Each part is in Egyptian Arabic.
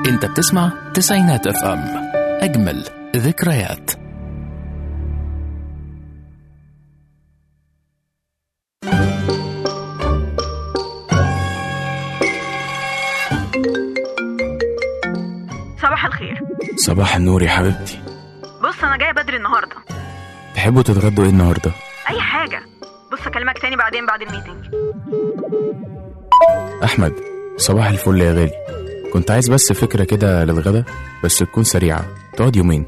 انت بتسمع تسعينات اف ام اجمل ذكريات صباح الخير صباح النور يا حبيبتي بص انا جايه بدري النهارده تحبوا تتغدوا ايه النهارده اي حاجه بص اكلمك تاني بعدين بعد الميتنج احمد صباح الفل يا غالي كنت عايز بس فكره كده للغدا بس تكون سريعه تقعد يومين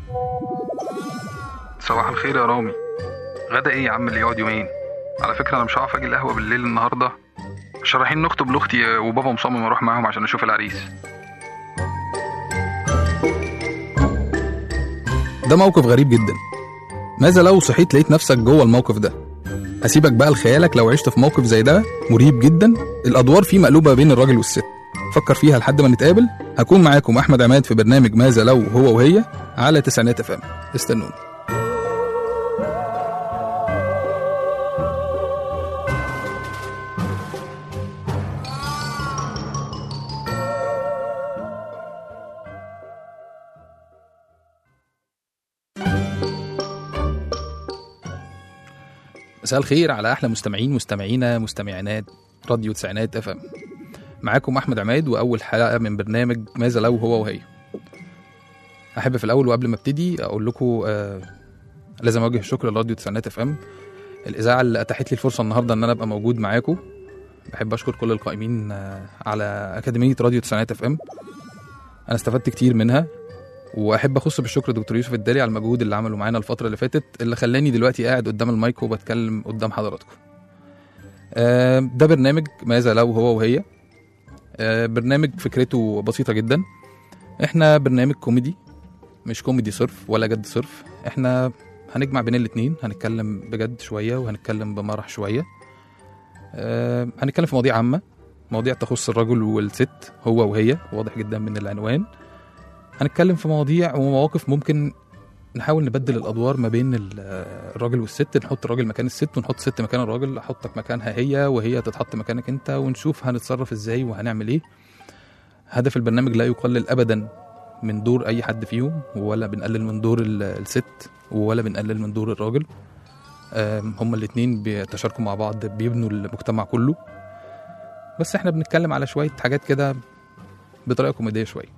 صباح الخير يا رامي غدا ايه يا عم اللي يقعد يومين على فكره انا مش هعرف اجي القهوه بالليل النهارده مش رايحين نخطب لاختي وبابا مصمم اروح معاهم عشان اشوف العريس ده موقف غريب جدا ماذا لو صحيت لقيت نفسك جوه الموقف ده هسيبك بقى لخيالك لو عشت في موقف زي ده مريب جدا الادوار فيه مقلوبه بين الراجل والست فكر فيها لحد ما نتقابل هكون معاكم احمد عماد في برنامج ماذا لو هو وهي على تسعينات اف ام استنوني مساء الخير على احلى مستمعين مستمعينا مستمعينات راديو تسعينات اف ام معاكم احمد عماد واول حلقه من برنامج ماذا لو هو وهي احب في الاول وقبل ما ابتدي اقول لكم آه لازم اوجه الشكر لراديو تسعينات اف ام الاذاعه اللي اتاحت لي الفرصه النهارده ان انا ابقى موجود معاكم بحب اشكر كل القائمين آه على اكاديميه راديو تسعينات اف ام انا استفدت كتير منها واحب اخص بالشكر دكتور يوسف الدالي على المجهود اللي عمله معانا الفتره اللي فاتت اللي خلاني دلوقتي قاعد قدام المايك وبتكلم قدام حضراتكم آه، ده برنامج ماذا لو هو وهي آه، برنامج فكرته بسيطه جدا احنا برنامج كوميدي مش كوميدي صرف ولا جد صرف احنا هنجمع بين الاتنين هنتكلم بجد شويه وهنتكلم بمرح شويه آه، هنتكلم في مواضيع عامه مواضيع تخص الرجل والست هو وهي واضح جدا من العنوان هنتكلم في مواضيع ومواقف ممكن نحاول نبدل الادوار ما بين ال- الراجل والست نحط الراجل مكان الست ونحط الست مكان الراجل احطك مكانها هي وهي تتحط مكانك انت ونشوف هنتصرف ازاي وهنعمل ايه هدف البرنامج لا يقلل ابدا من دور اي حد فيهم ولا بنقلل من دور ال- الست ولا بنقلل من دور الراجل آم، هما الاتنين بيتشاركوا مع بعض بيبنوا المجتمع كله بس احنا بنتكلم على شويه حاجات كده بطريقه كوميديه شويه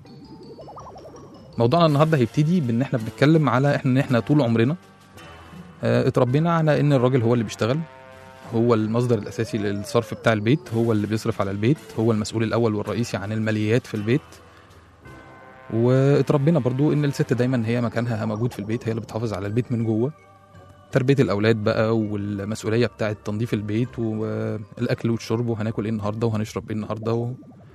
موضوعنا النهارده هيبتدي بان احنا بنتكلم على احنا ان احنا طول عمرنا اه اتربينا على ان الراجل هو اللي بيشتغل هو المصدر الاساسي للصرف بتاع البيت هو اللي بيصرف على البيت هو المسؤول الاول والرئيسي عن الماليات في البيت واتربينا برضو ان الست دايما هي مكانها موجود في البيت هي اللي بتحافظ على البيت من جوه تربيه الاولاد بقى والمسؤوليه بتاعه تنظيف البيت والاكل والشرب وهناكل ايه النهارده وهنشرب ايه النهارده و...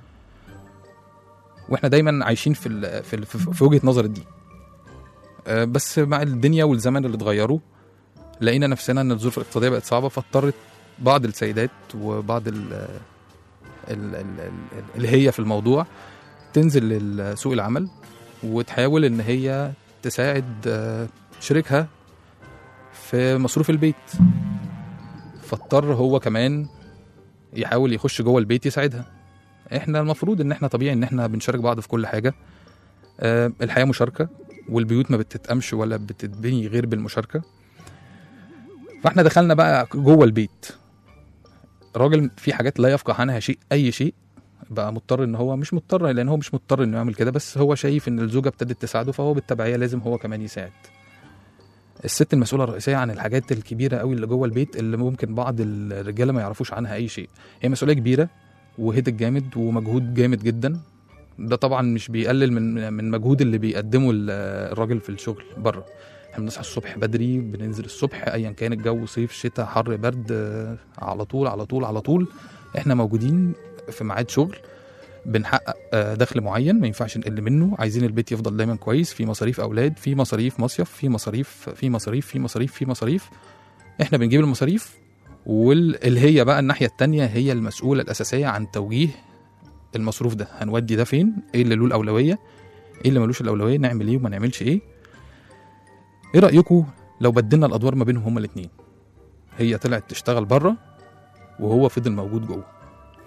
واحنا دايما عايشين في ال... في, ال... في- في وجهه نظر دي آه، بس مع الدنيا والزمن اللي اتغيروا لقينا نفسنا ان الظروف الاقتصاديه بقت صعبه فاضطرت بعض السيدات وبعض ال... ال... ال... ال... اللي هي في الموضوع تنزل لسوق العمل وتحاول ان هي تساعد آه، شريكها في مصروف البيت فاضطر هو كمان يحاول يخش جوه البيت يساعدها احنا المفروض ان احنا طبيعي ان احنا بنشارك بعض في كل حاجه آه، الحياه مشاركه والبيوت ما بتتقامش ولا بتتبني غير بالمشاركه فاحنا دخلنا بقى جوه البيت راجل في حاجات لا يفقه عنها شيء اي شيء بقى مضطر ان هو مش مضطر لان هو مش مضطر انه يعمل كده بس هو شايف ان الزوجه ابتدت تساعده فهو بالتبعيه لازم هو كمان يساعد الست المسؤوله الرئيسيه عن الحاجات الكبيره قوي اللي جوه البيت اللي ممكن بعض الرجاله ما يعرفوش عنها اي شيء هي مسؤوليه كبيره وهدك جامد ومجهود جامد جدا ده طبعا مش بيقلل من من مجهود اللي بيقدمه ال- الراجل في الشغل بره احنا بنصحى الصبح بدري بننزل الصبح ايا كان الجو صيف شتاء حر برد آه، على طول على طول على طول احنا موجودين في ميعاد شغل بنحقق آه، دخل معين ما ينفعش نقل منه عايزين البيت يفضل دايما كويس في مصاريف اولاد في مصاريف مصيف في مصاريف في مصاريف في مصاريف في مصاريف احنا بنجيب المصاريف واللي هي بقى الناحيه التانية هي المسؤوله الاساسيه عن توجيه المصروف ده هنودي ده فين ايه اللي له الاولويه ايه اللي ملوش الاولويه نعمل ايه وما نعملش ايه ايه رايكم لو بدلنا الادوار ما بينهم هما الاثنين هي طلعت تشتغل بره وهو فضل موجود جوه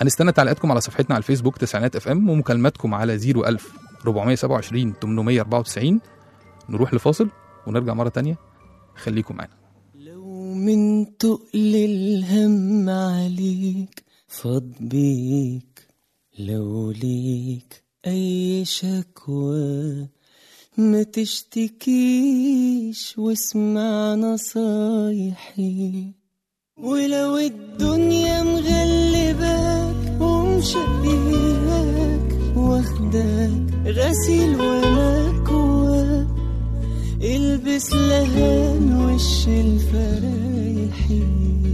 هنستنى تعليقاتكم على صفحتنا على الفيسبوك تسعينات اف ام ومكالماتكم على 01000 427 894 نروح لفاصل ونرجع مرة تانية خليكم معانا لو من تقل الهم عليك فاض بيك لو ليك أي شكوى ما تشتكيش واسمع نصايحي ولو الدنيا مغلباك ومشقياك واخداك غسيل ومكواك البس لهان وش الفرايحي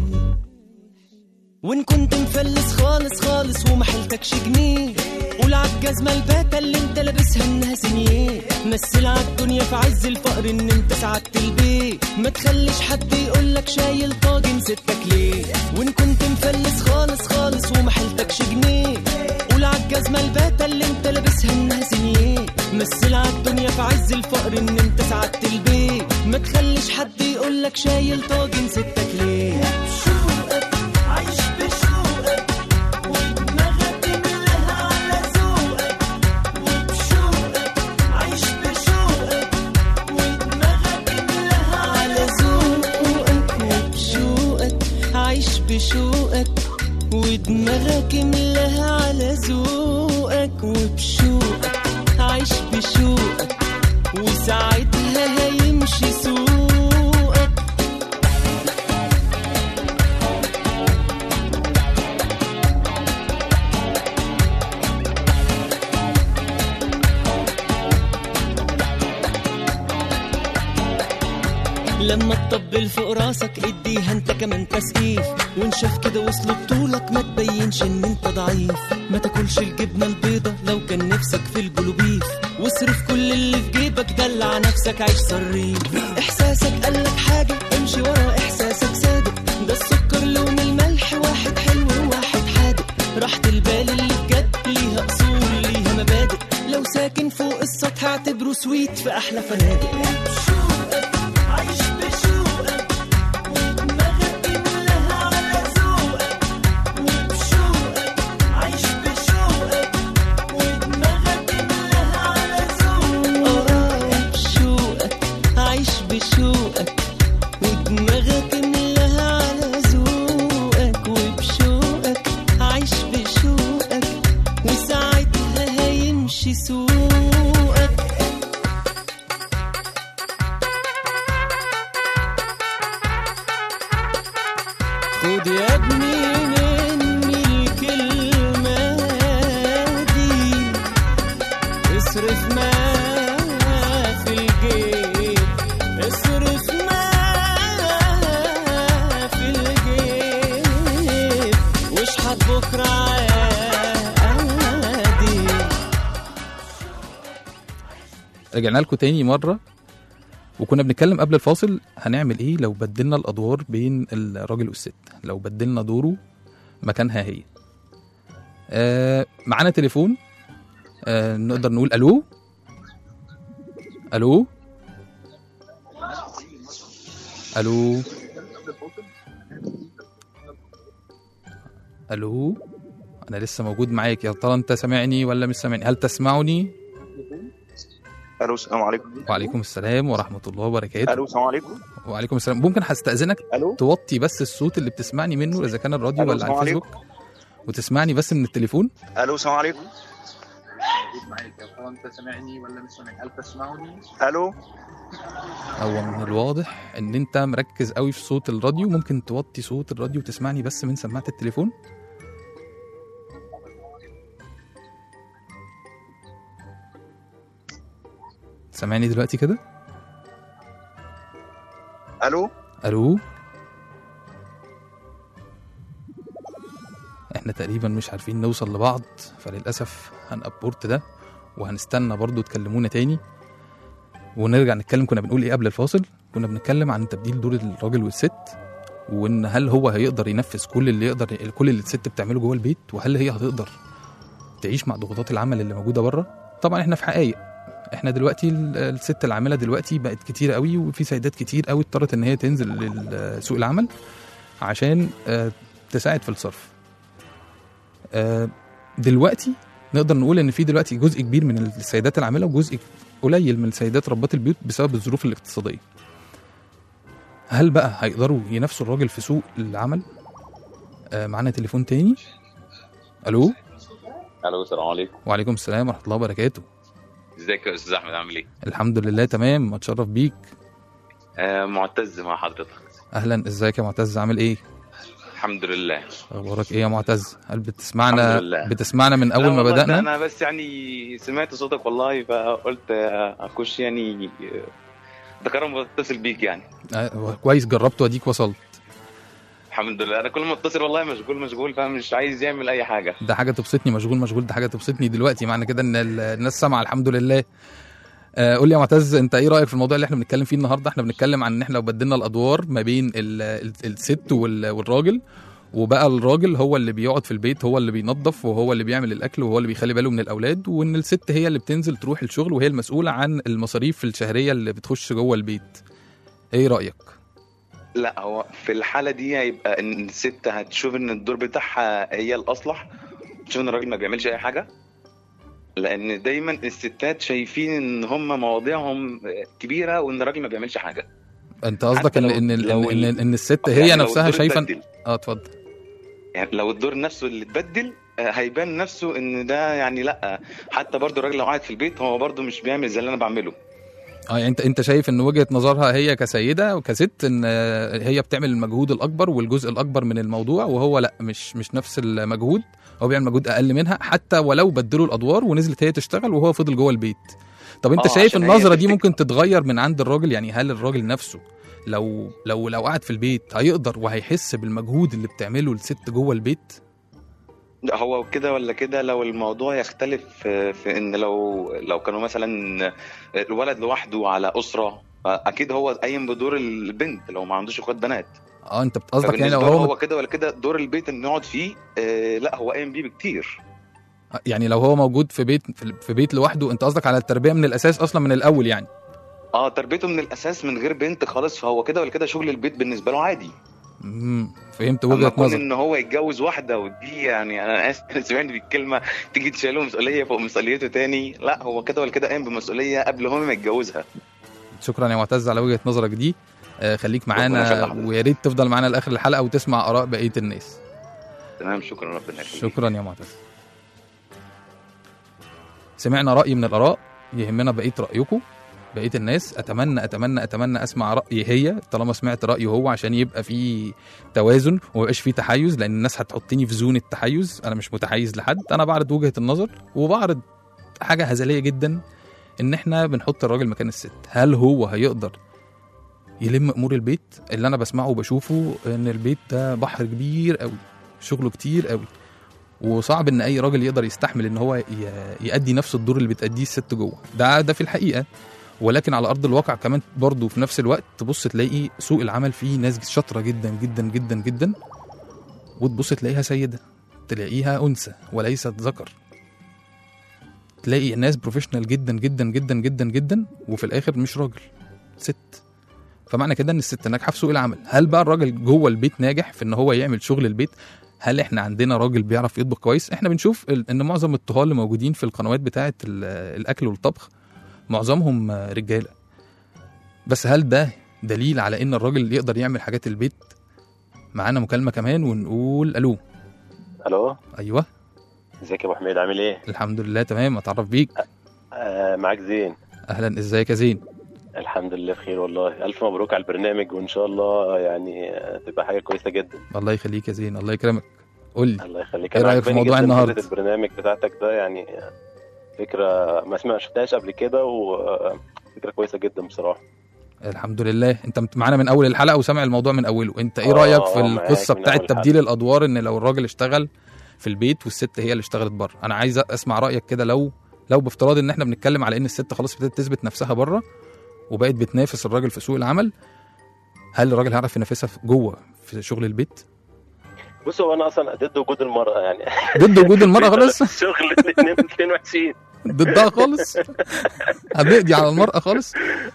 وان كنت مفلس خالص خالص وما حيلتكش جنيه قول عالجزمة الباتة اللي انت لابسها انها سنيه مثل عالدنيا في عز الفقر ان انت سعدت البيت ما تخليش حد يقولك شايل طاجن ستك ليه وان كنت مفلس خالص خالص وما حيلتكش جنيه قول عالجزمة الباتة اللي انت لابسها انها سنيه مثل عالدنيا في عز الفقر ان انت سعدت البيت ما تخليش حد يقولك شايل طاجن ستك ليه شوقك عايش بشوقك ودماغك ملها على ذوقك وبشوقك عايش بشوقك ودماغك ملها على ذوقك وبشوقك عايش بشوقك ودماغك ملها على ذوقك وبشوقك عايش بشوقك وساعتها هيمشي سوقك لما تطبل فوق راسك اديها انت كمان تسقيف وان شاف كده وصل بطولك ما تبينش ان انت ضعيف ما تاكلش الجبنه البيضه لو كان نفسك في البلوبيف واصرف كل اللي في جيبك دلع نفسك عيش صريف احساسك قالك حاجه امشي ورا احساسك صادق ده السكر لون الملح واحد حلو وواحد حادق راحة البال اللي بجد ليها اصول ليها مبادئ لو ساكن فوق السطح اعتبره سويت في احلى فنادق عايش بشوقك ودماغك ملها على ذوقك وبشوقك عايش بشوقك ودماغك ملها على ذوقك اه بشوقك عايش بشوقك ودماغك ملها على ذوقك وبشوقك عايش بشوقك وساعتها هيمشي سوقك خد يا ابني مني الكلمة دي اصرف ما في الجيب اصرف ما في الجيب واشحت بكرة عادي رجعنا لكم تاني مرة وكنا بنتكلم قبل الفاصل هنعمل ايه لو بدلنا الادوار بين الراجل والست لو بدلنا دوره مكانها هي آه معانا تليفون آه نقدر نقول الو الو الو الو انا لسه موجود معاك يا ترى انت سامعني ولا مش سامعني هل تسمعني الو السلام عليكم وعليكم السلام ورحمه الله وبركاته الو السلام عليكم وعليكم السلام ممكن هستأذنك الو توطي بس الصوت اللي بتسمعني منه اذا كان الراديو ألو، ولا على السلام الفيسبوك وتسمعني بس من التليفون الو السلام عليكم الو هو من الواضح ان انت مركز قوي في صوت الراديو ممكن توطي صوت الراديو وتسمعني بس من سماعه التليفون سامعني دلوقتي كده الو الو احنا تقريبا مش عارفين نوصل لبعض فللاسف هنأبورت ده وهنستنى برضو تكلمونا تاني ونرجع نتكلم كنا بنقول ايه قبل الفاصل كنا بنتكلم عن تبديل دور الراجل والست وان هل هو هيقدر ينفذ كل اللي يقدر كل اللي الست بتعمله جوه البيت وهل هي هتقدر تعيش مع ضغوطات العمل اللي موجوده بره طبعا احنا في حقائق احنا دلوقتي ال- الست العامله دلوقتي بقت كتير قوي وفي سيدات كتير قوي اضطرت ان هي تنزل لسوق العمل عشان آه، تساعد في الصرف آه، دلوقتي نقدر نقول ان في دلوقتي جزء كبير من السيدات العامله وجزء قليل من السيدات ربات البيوت بسبب الظروف الاقتصاديه هل بقى هيقدروا ينافسوا الراجل في سوق العمل آه، معانا تليفون تاني الو الو السلام عليكم وعليكم السلام ورحمه الله وبركاته ازيك يا استاذ احمد عامل ايه الحمد لله تمام اتشرف بيك آه معتز مع حضرتك اهلا ازيك يا معتز عامل ايه الحمد لله اخبارك ايه يا معتز هل بتسمعنا الحمد لله. بتسمعنا من اول لا ما والله بدانا انا بس يعني سمعت صوتك والله فقلت آه، اخش يعني آه، ده كرم بتصل بيك يعني آه، كويس جربت واديك وصلت الحمد لله انا كل ما اتصل والله مشغول مشغول فمش عايز يعمل اي حاجه ده حاجه تبسطني مشغول مشغول ده حاجه تبسطني دلوقتي معنى كده ان ال- الناس سامعه الحمد لله آه، قول لي يا معتز انت ايه رايك في الموضوع اللي احنا بنتكلم فيه النهارده احنا بنتكلم عن ان احنا لو بدلنا الادوار ما بين ال- ال- الست وال- والراجل وبقى الراجل هو اللي بيقعد في البيت هو اللي بينظف وهو اللي بيعمل الاكل وهو اللي بيخلي باله من الاولاد وان الست هي اللي بتنزل تروح الشغل وهي المسؤوله عن المصاريف الشهريه اللي بتخش جوه البيت ايه رايك لا هو في الحاله دي هيبقى ان الست هتشوف ان الدور بتاعها هي الاصلح تشوف ان الراجل ما بيعملش اي حاجه لان دايما الستات شايفين ان هم مواضيعهم كبيره وان الراجل ما بيعملش حاجه انت قصدك حتى ان لو- ان لو ان, ال- إن الست يعني هي لو نفسها الدور شايفه اتبدل. اه اتفضل يعني لو الدور نفسه اللي اتبدل آه، هيبان نفسه ان ده يعني لا حتى برضو الراجل لو قاعد في البيت هو برضو مش بيعمل زي اللي انا بعمله اه يعني انت انت شايف ان وجهه نظرها هي كسيده وكست ان آه، هي بتعمل المجهود الاكبر والجزء الاكبر من الموضوع وهو لا مش مش نفس المجهود هو بيعمل مجهود اقل منها حتى ولو بدلوا الادوار ونزلت هي تشتغل وهو فضل جوه البيت طب انت آه، شايف عشان هي النظره دي تفتكر- ممكن تتغير من عند الراجل يعني هل الراجل نفسه لو لو لو قعد في البيت هيقدر وهيحس بالمجهود اللي بتعمله الست جوه البيت لا، هو كده ولا كده لو الموضوع يختلف في, في ان لو لو كانوا مثلا الولد لوحده على اسره اكيد هو قايم بدور البنت لو ما عندوش اخوات بنات اه انت قصدك يعني لو فبالنسبة له هو هو كده ولا كده دور البيت انه يقعد فيه آه لا هو قايم بيه بكتير يعني لو هو موجود في بيت في بيت لوحده انت قصدك على التربيه من الاساس اصلا من الاول يعني اه تربيته من الاساس من غير بنت خالص فهو كده ولا كده شغل البيت بالنسبه له عادي امم فهمت اما وجهه كون نظر ان هو يتجوز واحده ودي يعني انا اسف انا سمعت بالكلمه تيجي تشيله مسؤوليه فوق مسؤوليته تاني لا هو كده ولا كده قايم بمسؤوليه قبل هو ما يتجوزها شكرا يا معتز على وجهه نظرك دي آه، خليك ربنا معانا يخلي حضرتك. ويا ريت تفضل معانا لاخر الحلقه وتسمع اراء بقيه الناس تمام شكرا ربنا يخليك شكرا يا معتز سمعنا راي من الاراء يهمنا بقيه رايكم بقيه الناس اتمنى اتمنى اتمنى اسمع راي هي طالما سمعت رايه هو عشان يبقى في توازن وما يبقاش في تحيز لان الناس هتحطني في زون التحيز انا مش متحيز لحد انا بعرض وجهه النظر وبعرض حاجه هزليه جدا ان احنا بنحط الراجل مكان الست هل هو هيقدر يلم امور البيت اللي انا بسمعه وبشوفه ان البيت ده بحر كبير قوي شغله كتير قوي وصعب ان اي راجل يقدر يستحمل ان هو ي- يأدي نفس الدور اللي بتأديه الست جوه ده ده في الحقيقه ولكن على ارض الواقع كمان برضه في نفس الوقت تبص تلاقي سوق العمل فيه ناس شاطره جدا جدا جدا جدا وتبص تلاقيها سيده تلاقيها انثى وليست ذكر تلاقي ناس بروفيشنال جدا جدا جدا جدا جدا وفي الاخر مش راجل ست فمعنى كده ان الست ناجحه في سوق العمل هل بقى الراجل جوه البيت ناجح في ان هو يعمل شغل البيت هل احنا عندنا راجل بيعرف يطبخ كويس احنا بنشوف ال- ان معظم الطهاه اللي موجودين في القنوات بتاعه ال- الاكل والطبخ معظمهم آه، رجاله بس هل ده دليل على ان الراجل يقدر يعمل حاجات البيت معانا مكالمه كمان ونقول الو الو ايوه ازيك يا ابو حميد عامل ايه؟ الحمد لله تمام اتعرف بيك آه معاك زين اهلا ازيك يا زين الحمد لله بخير والله الف مبروك على البرنامج وان شاء الله يعني آه، تبقى حاجه كويسه جدا الله يخليك يا زين الله يكرمك قول لي الله يخليك إيه أنا رأيك في عجباني موضوع جداً النهاردة؟ فكرة البرنامج بتاعتك ده يعني آه، فكره ما سمع شفتهاش قبل كده وفكره كويسه جدا بصراحه الحمد لله انت معانا من اول الحلقه وسامع الموضوع من اوله انت ايه آه، رايك في معاك القصه من بتاعه أول تبديل الادوار ان لو الراجل اشتغل في البيت والست هي اللي اشتغلت بره انا عايز اسمع رايك كده لو لو بافتراض ان احنا بنتكلم على ان الست خلاص ابتدت تثبت نفسها بره وبقت بتنافس الراجل في سوق العمل هل الراجل هيعرف ينافسها في- جوه في شغل البيت بص هو انا اصلا ضد وجود المراه يعني ضد وجود المراه خالص الشغل الاثنين الاثنين وحشين ضدها خالص هنقضي على المراه خالص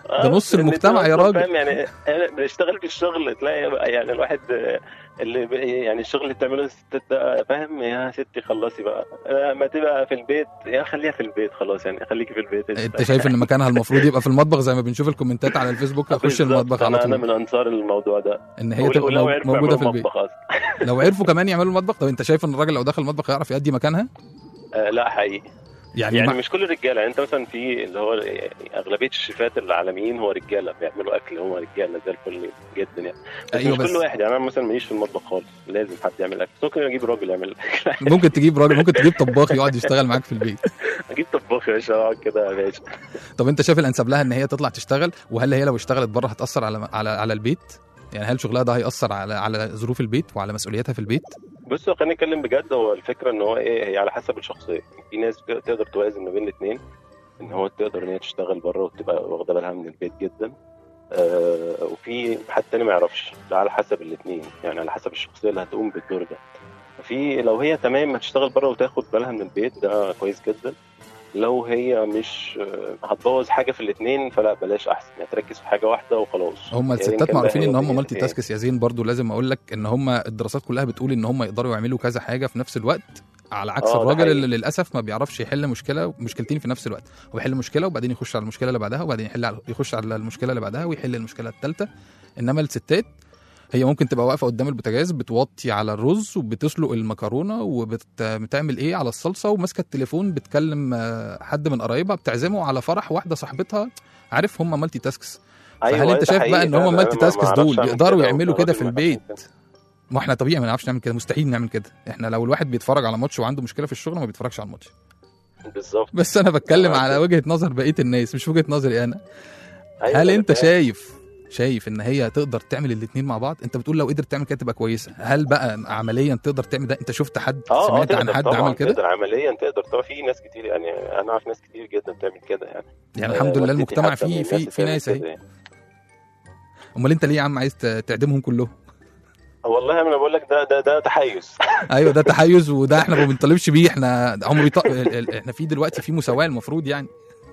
آه، ده نص لأن المجتمع أنت يا أصلاً راجل. فاهم يعني أنا بنشتغل في الشغل تلاقي بقى يعني الواحد آه، اللي ب- يعني الشغل اللي بتعمله الستات ده فاهم يا ستي خلصي بقى آه، ما تبقى في البيت يا خليها في البيت خلاص يعني خليكي في البيت انت شايف ان مكانها المفروض يبقى في المطبخ زي ما بنشوف الكومنتات على الفيسبوك اخش بالظبط، المطبخ على انا انا طول من انصار الموضوع ده ان هي ول- تبقى ولو مو- عرفوا موجوده في يعملوا البيت مطبخ اصلا لو عرفوا كمان يعملوا المطبخ طب انت شايف ان الراجل لو دخل المطبخ يعرف يأدي مكانها آه، لا حقيقي يعني, يعني مع- مش كل الرجاله يعني انت مثلا في اللي هو يعني اغلبيه الشيفات العالميين هو رجاله بيعملوا اكل هم رجاله زي الفل جدا يعني بس أيوة مش بس- كل واحد يعني انا مثلا ماليش في المطبخ خالص لازم حد يعمل اكل بس ممكن اجيب راجل يعمل اكل ممكن تجيب راجل ممكن تجيب طباخ يقعد يشتغل معاك في البيت اجيب طباخ يا باشا اقعد كده يا باشا طب انت شايف الانسب لها ان هي تطلع تشتغل وهل هي لو اشتغلت بره هتاثر على على على البيت يعني هل شغلها ده هيأثر على على ظروف البيت وعلى مسؤولياتها في البيت بص هو خلينا نتكلم بجد هو الفكره ان هو ايه هي على حسب الشخصيه في ناس تقدر توازن ما بين الاثنين ان هو تقدر ان هي تشتغل بره وتبقى واخده بالها من البيت جدا آه وفي حد تاني ما يعرفش ده على حسب الاثنين يعني على حسب الشخصيه اللي هتقوم بالدور ده في لو هي تمام هتشتغل بره وتاخد بالها من البيت ده كويس جدا لو هي مش آه، هتبوظ حاجه في الاثنين فلا بلاش احسن يعني تركز في حاجه واحده وخلاص هم يعني الستات يمكن ده معروفين هي ان هم دي- مالتي تاسكس يا زين برضو لازم اقول لك ان هم الدراسات كلها بتقول ان هم يقدروا يعملوا كذا حاجه في نفس الوقت على عكس آه، ده الراجل حقيقي. اللي للاسف ما بيعرفش يحل مشكله مشكلتين في نفس الوقت هو بيحل مشكله وبعدين يخش على المشكله اللي بعدها وبعدين يحل على يخش على المشكله اللي بعدها ويحل المشكله الثالثه انما الستات هي ممكن تبقى واقفه قدام البوتاجاز بتوطي على الرز وبتسلق المكرونه وبتعمل ايه على الصلصه وماسكه التليفون بتكلم آه، حد من قرايبها بتعزمه على فرح واحده صاحبتها عارف هم مالتي تاسكس فهل أيوة، انت ده شايف حقيقي بقى ان هم فعلا. مالتي أنا ما- تاسكس ما أعرفش دول أعمل يقدروا كده يعملوا كده والراجل في ما يعرفش البيت ما احنا طبيعي ما نعرفش نعمل كده مستحيل نعمل كده احنا لو الواحد بيتفرج على ماتش وعنده مشكله في الشغل ما بيتفرجش على الماتش بالظبط بس انا بتكلم على وجهه نظر بقيه الناس مش وجهه نظري انا أيوة، هل أنا انت فاهم. شايف شايف ان هي تقدر تعمل الاثنين مع بعض انت بتقول لو قدرت تعمل كده تبقى كويسه هل بقى عمليا تقدر تعمل ده انت شفت حد اه اه سمعت عن تقدر حد طبعا عمل كده تقدر عمليا تقدر طبعا في ناس كتير يعني انا اعرف ناس كتير جدا بتعمل كده يعني يعني آه، الحمد لله والدتي المجتمع حتى من فيه الناس في اللي في بتعمل ناس كده اهي يعني. امال انت ليه يا عم عايز ت- تعدمهم كلهم والله انا بقول لك ده ده ده تحيز ايوه ده تحيز وده احنا ما بنطالبش بيه احنا هم بيط... ال- ال- احنا في دلوقتي في مساواه المفروض يعني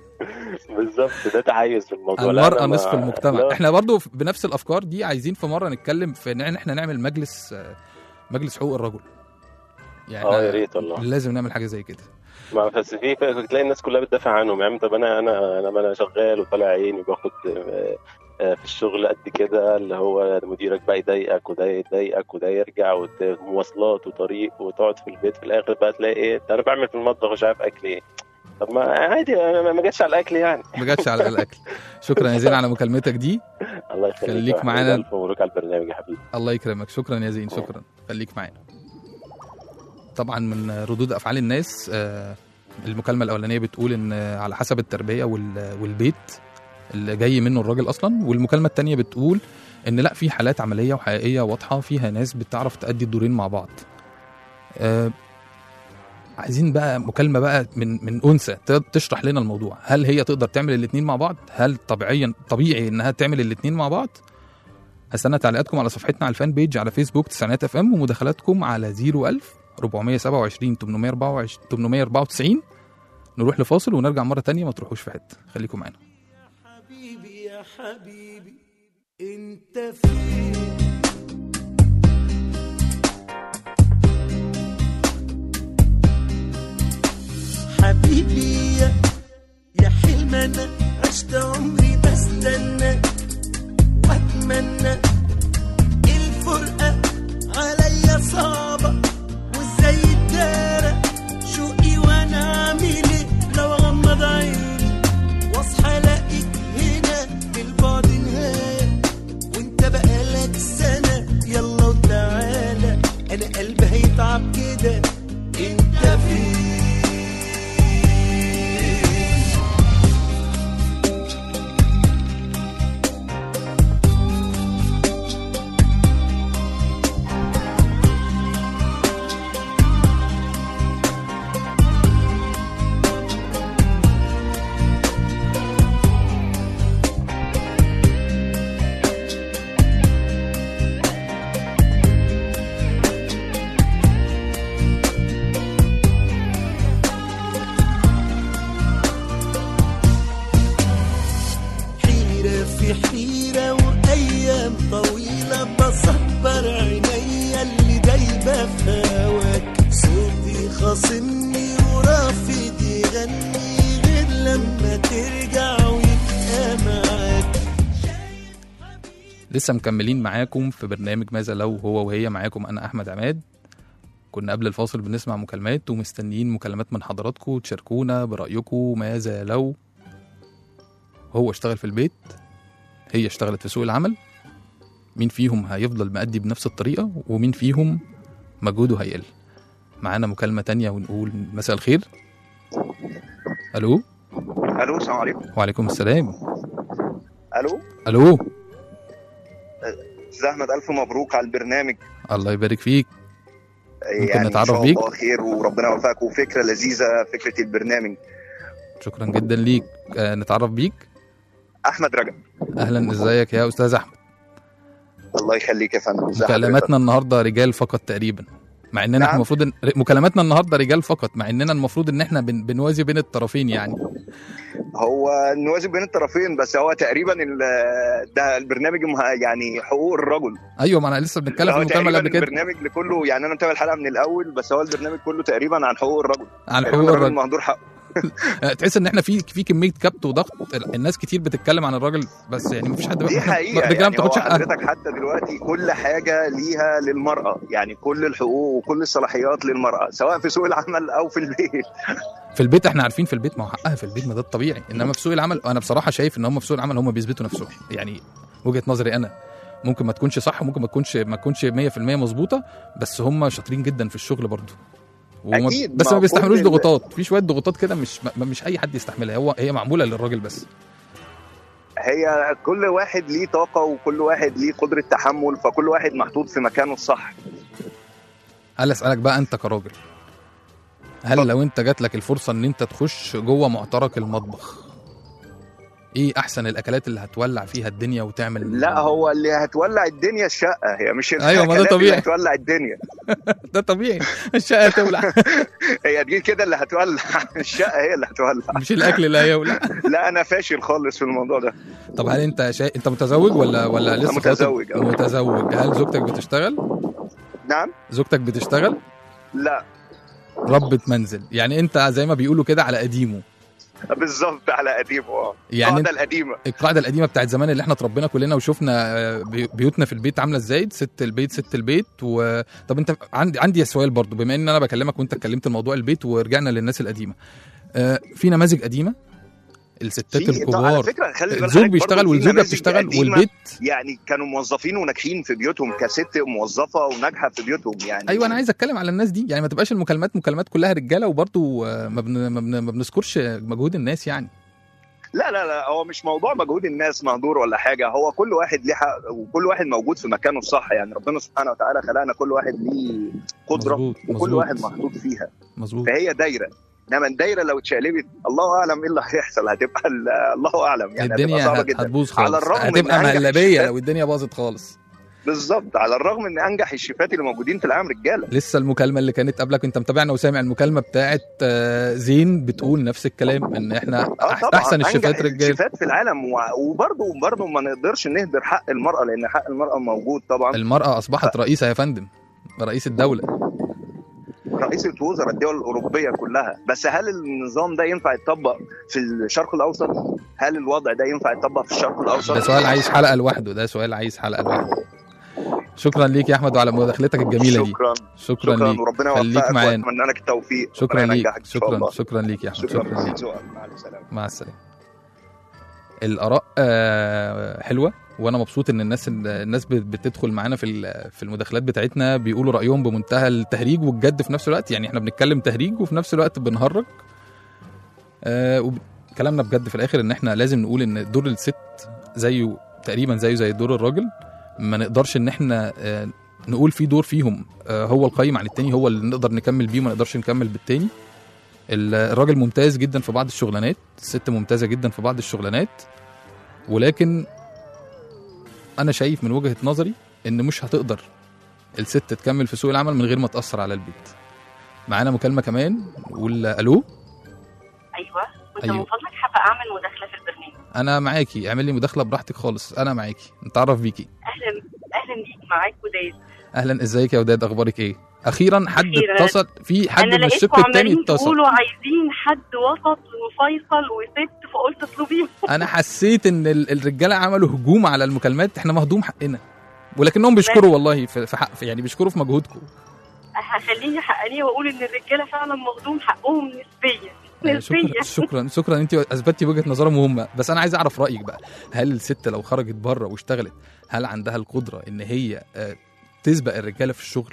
بالظبط ده تحيز في الموضوع لا، المرأة أنا ما- نصف المجتمع لا، احنا برضو ف- بنفس الافكار دي عايزين في مره نتكلم في ان احنا نعمل مجلس آه، مجلس حقوق الرجل يعني اه إحنا يا ريت والله لازم نعمل حاجه زي كده ما بس في في- تلاقي الناس كلها بتدافع عنهم يعني طب انا انا انا انا شغال وطالع عيني وباخد آه، آه، في الشغل قد كده اللي هو مديرك بقى يضايقك وده يضايقك وده يرجع وت- مواصلات وطريق وتقعد في البيت في الاخر بقى تلاقي ايه ده انا بعمل في المطبخ مش عارف اكل ايه طب ما عادي أنا ما ما جاتش على الاكل يعني ما جاتش على الاكل شكرا يا زين على مكالمتك دي الله يخليك خليك يا حبيبي. معانا. الف مبروك على البرنامج يا حبيبي الله يكرمك شكرا يا زين شكرا خليك معانا طبعا من ردود افعال الناس آه، المكالمه الاولانيه بتقول ان آه، على حسب التربيه وال- والبيت اللي جاي منه الراجل اصلا والمكالمه الثانيه بتقول ان لا في حالات عمليه وحقيقيه واضحه فيها ناس بتعرف تأدي الدورين مع بعض آه، عايزين بقى مكالمه بقى من من انثى ت- تشرح لنا الموضوع هل هي تقدر تعمل الاثنين مع بعض هل طبيعيا طبيعي انها تعمل الاثنين مع بعض هستنى تعليقاتكم على صفحتنا على الفان بيج على فيسبوك تسعينات اف ام ومداخلاتكم على 01000 427 824 894 نروح لفاصل ونرجع مره تانية ما تروحوش في حته خليكم معانا حبيبي يا حبيبي انت فين حبيبي يا يا حلم انا عشت عمري بستنى واتمنى الفرقه عليا صعبه وازاي الدارة شوقي وانا اعمل ايه لو اغمض عيني واصحى الاقيك هنا في البعد نهاية وانت بقالك سنة يلا وتعالى انا قلبي هيتعب كده انت فين خاصمني ورافض يغني غير لما ترجع ويبقى معاك لسه مكملين معاكم في برنامج ماذا لو هو وهي معاكم انا احمد عماد كنا قبل الفاصل بنسمع مكالمات ومستنيين مكالمات من حضراتكم تشاركونا برايكم ماذا لو هو اشتغل في البيت هي اشتغلت في سوق العمل مين فيهم هيفضل مأدي بنفس الطريقة ومين فيهم مجهوده هيقل معانا مكالمة تانية ونقول مساء الخير ألو الو السلام عليكم وعليكم السلام الو ألو استاذ احمد الف مبروك على البرنامج الله يبارك فيك ممكن يعني نتعرف ان شاء بيك؟ الله خير وربنا يوفقك وفكره لذيذه فكره البرنامج شكرا جدا ليك آه نتعرف بيك احمد رجب أهلا إزيك يا أستاذ أحمد الله يخليك يا فندم ازي حضرتك؟ مكالماتنا النهارده رجال فقط تقريبا مع اننا احنا نعم. المفروض إن... مكالماتنا النهارده رجال فقط مع اننا المفروض ان احنا بن... بنوازي بين الطرفين يعني هو نوازن بين الطرفين بس هو تقريبا ال- ده البرنامج مه- يعني حقوق الرجل ايوه ما انا لسه بنتكلم في هو المكالمه اللي قبل تقريبا كده البرنامج لكله يعني انا متابع الحلقه من الاول بس هو البرنامج كله تقريبا عن حقوق الرجل عن تقريباً حقوق الراجل الرجل مهدور حقه آه، تحس ان احنا في في كميه كبت وضغط الناس كتير بتتكلم عن الراجل بس يعني مفيش حد دي إحنا- حقيقه الرجاله ما يعني هو بتاخدش حقها حضرتك حتى دلوقتي كل حاجه ليها للمراه يعني كل الحقوق وكل الصلاحيات للمراه سواء في سوق العمل او في البيت في البيت احنا عارفين في البيت ما هو حقها في البيت ما ده الطبيعي انما في سوق العمل انا بصراحه شايف ان هم في سوق العمل هم بيثبتوا نفسهم يعني وجهه نظري انا ممكن ما تكونش صح وممكن ما تكونش ما تكونش 100% مظبوطه بس هم شاطرين جدا في الشغل برضه وما- أكيد، بس ما ما هو بيستحملوش كل ال- ضغوطات في شويه ضغوطات كده مش ما مش اي حد يستحملها هو هي معموله للراجل بس هي كل واحد ليه طاقه وكل واحد ليه قدره تحمل فكل واحد محطوط في مكانه الصح هل اسالك بقى انت كراجل هل لو انت جات لك الفرصه ان انت تخش جوه معترك المطبخ ايه احسن الاكلات اللي هتولع فيها الدنيا وتعمل لا هو اللي هتولع الدنيا الشقه هي مش أيوة، ما ده الأكلات طبيعي. اللي هتولع الدنيا ده طبيعي الشقه تولع هي دي كده اللي هتولع الشقه هي اللي هتولع مش الاكل اللي هيولع لا انا فاشل خالص في الموضوع ده طب هل انت شا... انت متزوج ولا ولا لسه خاطب؟ متزوج، أه. متزوج هل زوجتك بتشتغل نعم زوجتك بتشتغل لا ربة منزل يعني انت زي ما بيقولوا كده على قديمه بالظبط على قديمه اه يعني القاعده أنت- القديمه القاعده القديمه بتاعت زمان اللي احنا اتربينا كلنا وشفنا آه، بي- بيوتنا في البيت عامله ازاي ست البيت ست البيت و... طب انت عندي عندي سؤال برضو بما ان انا بكلمك وانت اتكلمت الموضوع البيت ورجعنا للناس القديمه آه، في نماذج قديمه الستات في- على الكبار فكره خلي بالك الزوج برضه بيشتغل في والزوجه نماذج بتشتغل قديمة والبيت يعني كانوا موظفين وناجحين في بيوتهم كست موظفه وناجحه في بيوتهم يعني ايوه انا عايز اتكلم على الناس دي يعني ما تبقاش المكالمات مكالمات كلها رجاله وبرضو آه، ما, بن... ما, بن... ما بنذكرش مجهود الناس يعني لا لا لا هو مش موضوع مجهود الناس مهدور ولا حاجه هو كل واحد ليه حق وكل واحد موجود في مكانه الصح يعني ربنا سبحانه وتعالى خلقنا كل واحد ليه قدره مظبوط وكل مظبوط واحد محطوط فيها مظبوط فهي دايره انما الدايره لو اتشقلبت الله اعلم ايه اللي هيحصل هتبقى ال- الله اعلم يعني هتبقى الدنيا صعبه هت- جدا هتبوظ على خالص الرغم إن هتبقى أنجح مهلبيه الشيفات- لو الدنيا باظت خالص بالظبط على الرغم ان انجح الشيفات اللي موجودين في العالم رجاله لسه المكالمه اللي كانت قبلك انت متابعنا وسامع المكالمه بتاعت آه، زين بتقول نفس الكلام ان احنا اه أح- طبعا احسن الشيفات أنجح رجال الشيفات في العالم و- وبرضه برضه ما نقدرش نهدر حق المراه لان حق المراه موجود طبعا المراه اصبحت رئيسه يا فندم رئيس الدوله رئيسة وزراء الدول الأوروبية كلها بس هل النظام ده ينفع يتطبق في الشرق الأوسط؟ هل الوضع ده ينفع يتطبق في الشرق الأوسط؟ ده سؤال عايز حلقه لوحده ده سؤال عايز حلقه لوحده شكرا ليك يا احمد وعلى مداخلتك الجميله دي شكرا شكرا, شكرا ليك وربنا خليك يوفقك معانا واتمنى لك التوفيق شكرا ربنا ليك ينجحك إن شاء شكرا الله. شكرا ليك يا احمد شكرا شكرا ليك ذوقك. مع السلامة مع السلامه الاراء آه، حلوه وانا مبسوط ان الناس الناس بت- بتدخل معانا في ال- في المداخلات بتاعتنا بيقولوا رايهم بمنتهى التهريج والجد في نفس الوقت يعني احنا بنتكلم تهريج وفي نفس الوقت بنهرج آه وب- كلامنا بجد في الاخر ان احنا لازم نقول ان دور الست زيه تقريبا زيه زي دور الراجل ما نقدرش ان احنا آه نقول في دور فيهم آه هو القيم عن التاني هو اللي نقدر نكمل بيه وما نقدرش نكمل بالتاني ال- الراجل ممتاز جدا في بعض الشغلانات الست ممتازه جدا في بعض الشغلانات ولكن انا شايف من وجهه نظري ان مش هتقدر الست تكمل في سوق العمل من غير ما تاثر على البيت معانا مكالمه كمان نقول الو ايوه كنت أيوة. من فضلك حابه اعمل مداخله في البرنامج انا معاكي اعملي مداخله براحتك خالص انا معاكي نتعرف بيكي اهلا اهلا بيك معاك وداد اهلا ازيك يا وداد اخبارك ايه اخيرا حد أخيراً. اتصل في حد انا من الشق لقيتكم التاني عمالين اتصل تقولوا عايزين حد وسط وفيصل وست فقلت اطلبيهم انا حسيت ان ال- الرجاله عملوا هجوم على المكالمات احنا مهضوم حقنا ولكنهم بيشكروا والله في, في حق في يعني بيشكروا في مجهودكم هخليني حقانيه واقول ان الرجاله فعلا مخدوم حقهم نسبيا آه، نسبيا شكرا شكرا شكرا انت اثبتي وجهه نظرها مهمه بس انا عايز اعرف رايك بقى هل الست لو خرجت بره واشتغلت هل عندها القدره ان هي آه، تسبق الرجاله في الشغل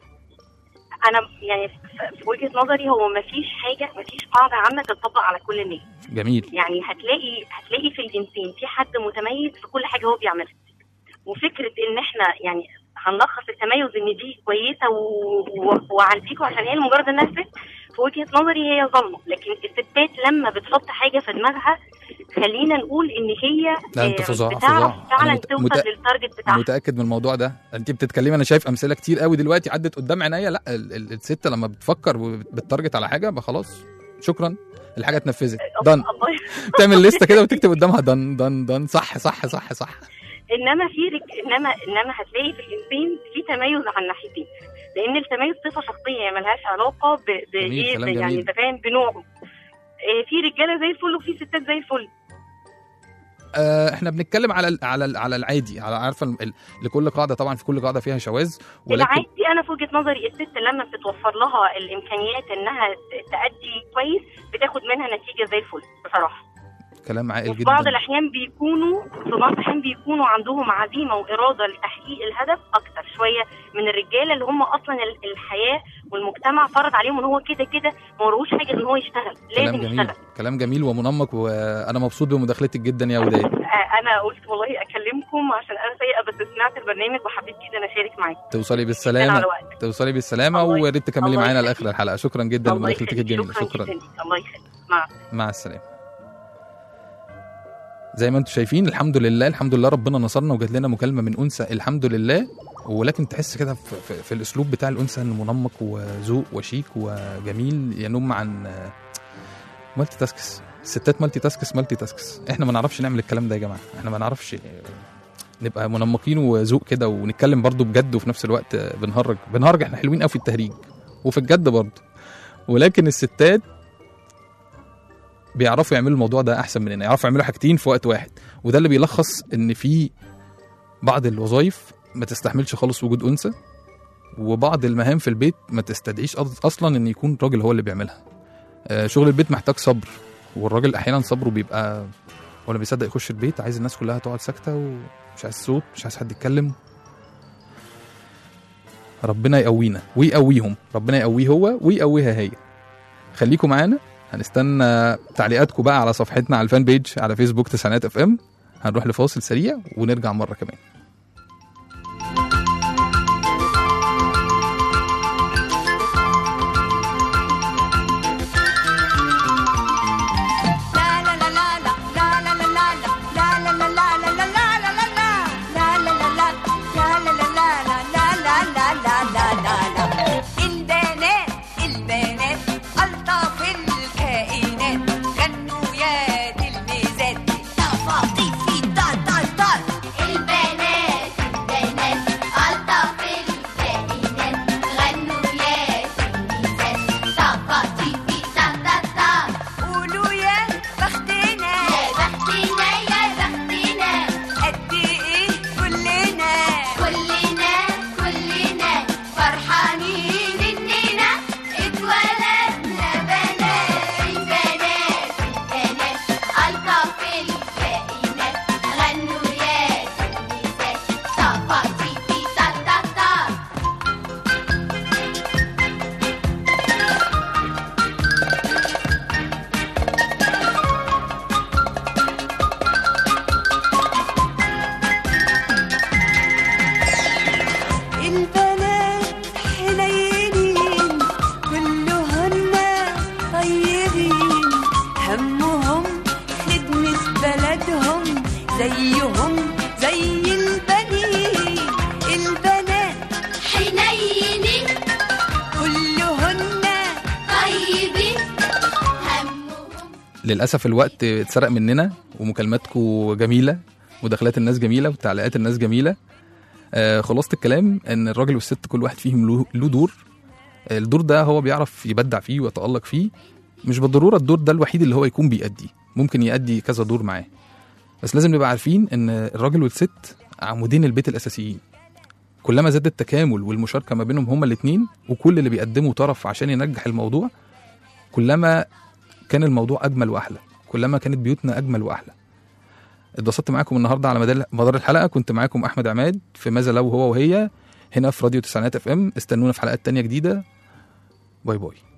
انا يعني في- في وجهه نظري هو ما فيش حاجه ما فيش قاعده عامه تطبق على كل الناس جميل يعني هتلاقي هتلاقي في الانسان في حد متميز في كل حاجه هو بيعملها وفكره ان احنا يعني هنلخص التميز ان دي كويسه و... و... وعالجيكوا عشان هي لمجرد انها ست في وجهه نظري هي ظلمه لكن الستات لما بتحط حاجه في دماغها خلينا نقول ان هي لا، انت آه، فظاع- بتعرف فظاع. أنا فعلا مت- توصل مت- للتارجت بتاعها متاكد من الموضوع ده انت بتتكلمي انا شايف امثله كتير قوي دلوقتي عدت قدام عينيا لا ال- ال- الست لما بتفكر وبتتارجت على حاجه بقى خلاص شكرا الحاجه اتنفذت دن الله تعمل لسته كده وتكتب قدامها دن دن دن صح صح صح صح انما في رج... انما انما هتلاقي في الانسان في تميز على الناحيتين لان التميز صفه شخصيه يعني ملهاش علاقه ب... جميل، بايه كلام ب- يعني جميل. انت فاهم بنوعه إيه، في رجاله زي الفل وفي ستات زي الفل آه، احنا بنتكلم على ال- على ال- على العادي على عارفه ال- ال- لكل قاعده طبعا في كل قاعده فيها شواذ ولكن العادي انا في وجهه نظري الست لما بتتوفر لها الامكانيات انها ت- تأدي كويس بتاخد منها نتيجه زي الفل بصراحه كلام عاقل وفي بعض جدا الاحيان بيكونوا في بعض الاحيان بيكونوا عندهم عزيمه واراده لتحقيق الهدف اكتر شويه من الرجاله اللي هم اصلا ال- الحياه والمجتمع فرض عليهم ان هو كده كده ما وروش حاجه ان هو يشتغل كلام لازم جميل يشتغل كلام جميل ومنمق وانا مبسوط بمداخلتك جدا يا وداد آه، انا قلت والله اكلمكم عشان انا سيئه بس سمعت البرنامج وحبيت جدا اشارك معاكم توصلي على بالسلامه وقتك. توصلي بالسلامه ويا ريت تكملي الله معانا يخليك. لاخر الحلقه شكرا جدا الله لمداخلتك يخليك. الجميله شكرا شكرا جدا ليك. الله يخليك مع مع السلامه زي ما انتم شايفين الحمد لله الحمد لله ربنا نصرنا وجات لنا مكالمه من انثى الحمد لله ولكن تحس كده في, في, في الاسلوب بتاع الانثى انه منمق وذوق وشيك وجميل ينم عن مالتي تاسكس الستات مالتي تاسكس مالتي تاسكس احنا ما نعرفش نعمل الكلام ده يا جماعه احنا ما نعرفش نبقى منمقين وذوق كده ونتكلم برضو بجد وفي نفس الوقت بنهرج بنهرج احنا حلوين قوي في التهريج وفي الجد برضو ولكن الستات بيعرفوا يعملوا الموضوع ده احسن مننا يعرفوا يعملوا حاجتين في وقت واحد وده اللي بيلخص ان في بعض الوظائف ما تستحملش خالص وجود انثى وبعض المهام في البيت ما تستدعيش أص- اصلا ان يكون راجل هو اللي بيعملها آه، شغل البيت محتاج صبر والراجل احيانا صبره بيبقى ولا بيصدق يخش البيت عايز الناس كلها تقعد ساكته ومش عايز صوت مش عايز حد يتكلم ربنا يقوينا ويقويهم ربنا يقويه هو ويقويها هي خليكم معانا هنستنى تعليقاتكم بقى على صفحتنا على الفان بيج على فيسبوك تسعينات اف ام هنروح لفاصل سريع ونرجع مره كمان البنات البنات ألطف الكائنات غنوا يا تلميذات تفاطيفي دا دا دا البنات البنات ألطف الكائنات غنوا يا تلميذات تفاطيفي دا دا دا قولوا يا بختنا يا بختنا يا بختنا قد ايه كلنا كلنا كلنا فرحانين اننا اتولدنا بنات البنات البنات الطف الكائنات غنوا يا تلميذات صفاتي في تا تا تا البنات حنينين كلهن طيبين همهم خدمة بلدهم زيهم زي البنين البنات حنينين كلهن طيبين همهم للاسف الوقت اتسرق مننا ومكالماتكم جميله مداخلات الناس جميله وتعليقات الناس جميله آه خلاصه الكلام ان الراجل والست كل واحد فيهم له- له دور الدور ده هو بيعرف يبدع فيه ويتالق فيه مش بالضروره الدور ده الوحيد اللي هو يكون بيأدي ممكن يأدي كذا دور معاه بس لازم نبقى عارفين ان الراجل والست عمودين البيت الاساسيين كلما زاد التكامل والمشاركه ما بينهم هما الاثنين وكل اللي بيقدموا طرف عشان ينجح الموضوع كلما كان الموضوع اجمل واحلى كلما كانت بيوتنا اجمل واحلى اتبسطت معاكم النهارده على مدار مدار الحلقه كنت معاكم احمد عماد في ماذا لو هو وهي هنا في راديو تسعينات اف ام استنونا في حلقات تانية جديده باي باي